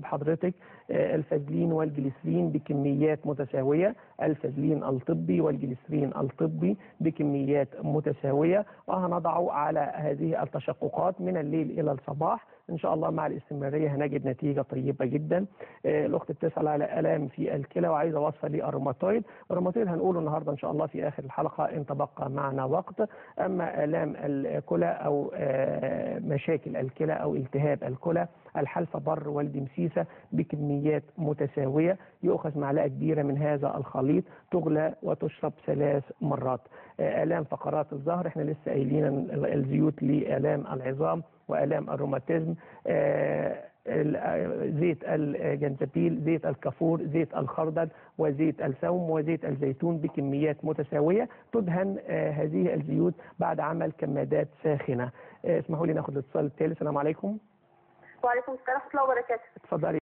بحضرتك آه، الفازلين والجليسرين بكميات متساوية الفازلين الطبي والجليسرين الطبي بكميات متساوية وهنضعه على هذه التشققات من الليل إلى الصباح إن شاء الله مع الاستمرارية هنجد نتيجة طيبة جدا آه، الأخت بتسأل على آلام في الكلى وعايزة وصفة للروماتويد الروماتويد هنقوله النهاردة إن شاء الله في آخر الحلقة إن تبقى معنا وقت أما آلام الكلى أو آه، مشاكل الكلى أو التهاب الكلى الحلفة بر والدمسيسة بكميات متساوية يؤخذ معلقة كبيرة من هذا الخليط تغلى وتشرب ثلاث مرات آه، آلام فقرات الظهر احنا لسه قايلين الزيوت لآلام العظام وآلام الروماتيزم آه، ال- زيت الجنزبيل زيت الكافور زيت الخردل وزيت الثوم وزيت الزيتون بكميات متساوية تدهن آه، هذه الزيوت بعد عمل كمادات ساخنة آه، اسمحوا لي ناخد الاتصال التالي السلام عليكم وعليكم السلام ورحمه الله وبركاته اتفضلي